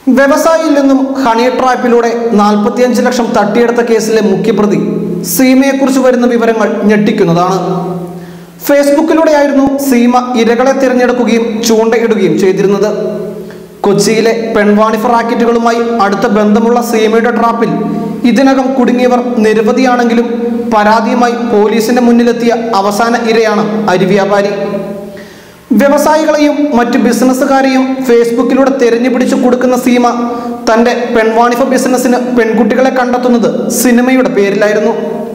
വ്യവസായിയിൽ നിന്നും ഹണി ട്രാപ്പിലൂടെ നാൽപ്പത്തിയഞ്ച് ലക്ഷം തട്ടിയെടുത്ത കേസിലെ മുഖ്യപ്രതി സീമയെക്കുറിച്ച് വരുന്ന വിവരങ്ങൾ ഞെട്ടിക്കുന്നതാണ് ഫേസ്ബുക്കിലൂടെയായിരുന്നു സീമ ഇരകളെ തിരഞ്ഞെടുക്കുകയും ചൂണ്ടയിടുകയും ചെയ്തിരുന്നത് കൊച്ചിയിലെ പെൺവാണിഫ റാക്കറ്റുകളുമായി അടുത്ത ബന്ധമുള്ള സീമയുടെ ട്രാപ്പിൽ ഇതിനകം കുടുങ്ങിയവർ നിരവധിയാണെങ്കിലും പരാതിയുമായി പോലീസിന്റെ മുന്നിലെത്തിയ അവസാന ഇരയാണ് അരിവ്യാപാരി വ്യവസായികളെയും മറ്റ് ബിസിനസ്സുകാരെയും ഫേസ്ബുക്കിലൂടെ തെരഞ്ഞുപിടിച്ചു കൊടുക്കുന്ന സീമ തന്റെ പെൺവാണിഭ ബിസിനസ്സിന് പെൺകുട്ടികളെ കണ്ടെത്തുന്നത് സിനിമയുടെ പേരിലായിരുന്നു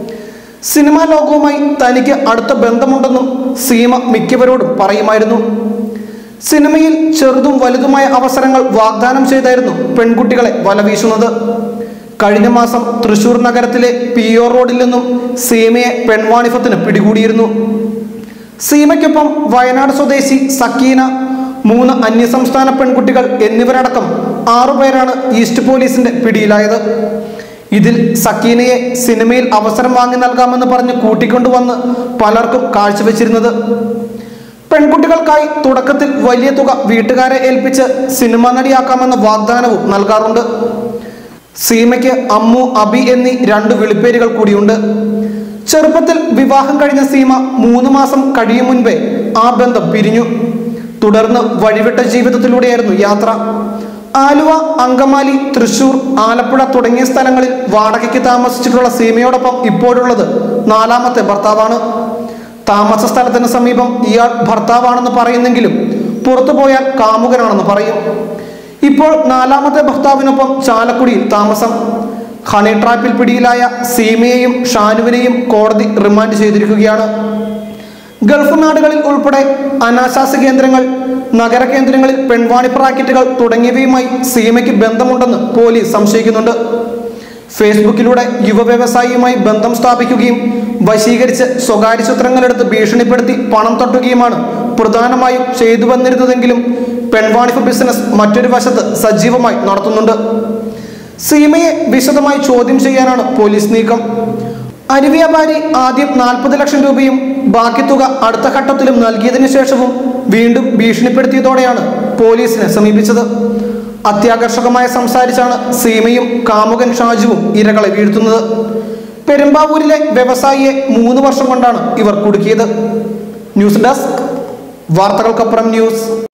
സിനിമാ ലോകവുമായി തനിക്ക് അടുത്ത ബന്ധമുണ്ടെന്നും സീമ മിക്കവരോടും പറയുമായിരുന്നു സിനിമയിൽ ചെറുതും വലുതുമായ അവസരങ്ങൾ വാഗ്ദാനം ചെയ്തായിരുന്നു പെൺകുട്ടികളെ വലവീശുന്നത് കഴിഞ്ഞ മാസം തൃശൂർ നഗരത്തിലെ പി ഒ റോഡിൽ നിന്നും സീമയെ പെൺവാണിഭത്തിന് പിടികൂടിയിരുന്നു സീമയ്ക്കൊപ്പം വയനാട് സ്വദേശി സക്കീന മൂന്ന് അന്യസംസ്ഥാന പെൺകുട്ടികൾ എന്നിവരടക്കം ആറുപേരാണ് ഈസ്റ്റ് പോലീസിന്റെ പിടിയിലായത് ഇതിൽ സക്കീനയെ സിനിമയിൽ അവസരം വാങ്ങി നൽകാമെന്ന് പറഞ്ഞ് കൂട്ടിക്കൊണ്ടുവന്ന് പലർക്കും കാഴ്ചവെച്ചിരുന്നത് പെൺകുട്ടികൾക്കായി തുടക്കത്തിൽ വലിയ തുക വീട്ടുകാരെ ഏൽപ്പിച്ച് സിനിമ നടിയാക്കാമെന്ന വാഗ്ദാനവും നൽകാറുണ്ട് സീമയ്ക്ക് അമ്മു അബി എന്നീ രണ്ട് വിളിപ്പേരുകൾ കൂടിയുണ്ട് ചെറുപ്പത്തിൽ വിവാഹം കഴിഞ്ഞ സീമ മൂന്ന് മാസം കഴിയും മുൻപേ ആ ബന്ധം പിരിഞ്ഞു തുടർന്ന് വഴിവിട്ട ജീവിതത്തിലൂടെയായിരുന്നു യാത്ര ആലുവ അങ്കമാലി തൃശൂർ ആലപ്പുഴ തുടങ്ങിയ സ്ഥലങ്ങളിൽ വാടകയ്ക്ക് താമസിച്ചിട്ടുള്ള സീമയോടൊപ്പം ഇപ്പോഴുള്ളത് നാലാമത്തെ ഭർത്താവാണ് താമസ സ്ഥലത്തിന് സമീപം ഇയാൾ ഭർത്താവാണെന്ന് പറയുന്നെങ്കിലും പുറത്തു പോയാൽ കാമുകനാണെന്ന് പറയും ഇപ്പോൾ നാലാമത്തെ ഭർത്താവിനൊപ്പം ചാലക്കുടിയിൽ താമസം ഹണി ട്രാപ്പിൽ പിടിയിലായ സീമയെയും ഷാനുവിനെയും കോടതി റിമാൻഡ് ചെയ്തിരിക്കുകയാണ് ഗൾഫ് നാടുകളിൽ ഉൾപ്പെടെ അനാശാസ്യ കേന്ദ്രങ്ങൾ നഗര കേന്ദ്രങ്ങളിൽ പെൺവാണിപ്പ് റാക്കറ്റുകൾ തുടങ്ങിയവയുമായി സീമയ്ക്ക് ബന്ധമുണ്ടെന്ന് പോലീസ് സംശയിക്കുന്നുണ്ട് ഫേസ്ബുക്കിലൂടെ യുവ വ്യവസായിയുമായി ബന്ധം സ്ഥാപിക്കുകയും വശീകരിച്ച് സ്വകാര്യ ചിത്രങ്ങളെടുത്ത് ഭീഷണിപ്പെടുത്തി പണം തട്ടുകയുമാണ് പ്രധാനമായും ചെയ്തു വന്നിരുന്നതെങ്കിലും പെൺവാണിപ്പ് ബിസിനസ് മറ്റൊരു വശത്ത് സജീവമായി നടത്തുന്നുണ്ട് സീമയെ വിശദമായി ചോദ്യം ചെയ്യാനാണ് പോലീസ് നീക്കം അരിവ്യാപാരി ആദ്യം നാൽപ്പത് ലക്ഷം രൂപയും ബാക്കി തുക അടുത്ത ഘട്ടത്തിലും നൽകിയതിനു ശേഷവും വീണ്ടും ഭീഷണിപ്പെടുത്തിയതോടെയാണ് പോലീസിനെ സമീപിച്ചത് അത്യാകർഷകമായി സംസാരിച്ചാണ് സീമയും കാമുകൻ ഷാജുവും ഇരകളെ വീഴ്ത്തുന്നത് പെരുമ്പാവൂരിലെ വ്യവസായിയെ മൂന്ന് വർഷം കൊണ്ടാണ് ഇവർ കുടുക്കിയത് ന്യൂസ് ഡെസ്ക് വാർത്തകൾക്കപ്പുറം ന്യൂസ്